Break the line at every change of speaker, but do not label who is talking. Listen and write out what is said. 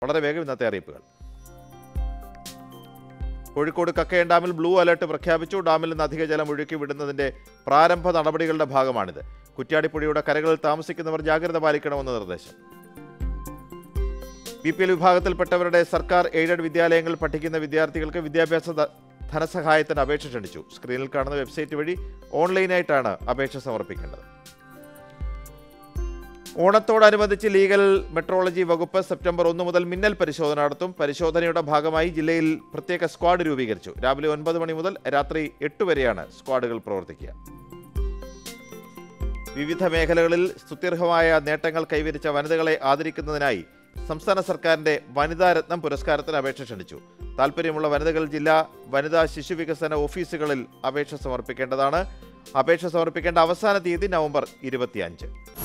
വളരെ വേഗം ഇന്നത്തെ അറിയിപ്പുകൾ കോഴിക്കോട് കക്കയം ഡാമിൽ ബ്ലൂ അലർട്ട് പ്രഖ്യാപിച്ചു ഡാമിൽ നിന്ന് അധിക ജലം ഒഴുക്കി വിടുന്നതിന്റെ പ്രാരംഭ നടപടികളുടെ ഭാഗമാണിത് കുറ്റ്യാടിപ്പുഴയുടെ കരകളിൽ താമസിക്കുന്നവർ ജാഗ്രത പാലിക്കണമെന്ന് നിർദ്ദേശം ബി പി എൽ വിഭാഗത്തിൽപ്പെട്ടവരുടെ സർക്കാർ എയ്ഡഡ് വിദ്യാലയങ്ങളിൽ പഠിക്കുന്ന വിദ്യാർത്ഥികൾക്ക് വിദ്യാഭ്യാസ ധ- ധനസഹായത്തിന് അപേക്ഷ ക്ഷണിച്ചു സ്ക്രീനിൽ കാണുന്ന വെബ്സൈറ്റ് വഴി ഓൺലൈനായിട്ടാണ് അപേക്ഷ സമർപ്പിക്കേണ്ടത് ഓണത്തോടനുബന്ധിച്ച് ലീഗൽ മെട്രോളജി വകുപ്പ് സെപ്റ്റംബർ ഒന്ന് മുതൽ മിന്നൽ പരിശോധന നടത്തും പരിശോധനയുടെ ഭാഗമായി ജില്ലയിൽ പ്രത്യേക സ്ക്വാഡ് രൂപീകരിച്ചു രാവിലെ ഒൻപത് മണി മുതൽ രാത്രി എട്ട് വരെയാണ് സ്ക്വാഡുകൾ പ്രവർത്തിക്കുക വിവിധ മേഖലകളിൽ സ്തുത്യർഹമായ നേട്ടങ്ങൾ കൈവരിച്ച വനിതകളെ ആദരിക്കുന്നതിനായി സംസ്ഥാന സർക്കാരിന്റെ വനിതാ രത്നം പുരസ്കാരത്തിന് അപേക്ഷ ക്ഷണിച്ചു താൽപ്പര്യമുള്ള വനിതകൾ ജില്ലാ വനിതാ ശിശു വികസന ഓഫീസുകളിൽ അപേക്ഷ സമർപ്പിക്കേണ്ടതാണ് അപേക്ഷ സമർപ്പിക്കേണ്ട അവസാന തീയതി നവംബർ ഇരുപത്തിയഞ്ച്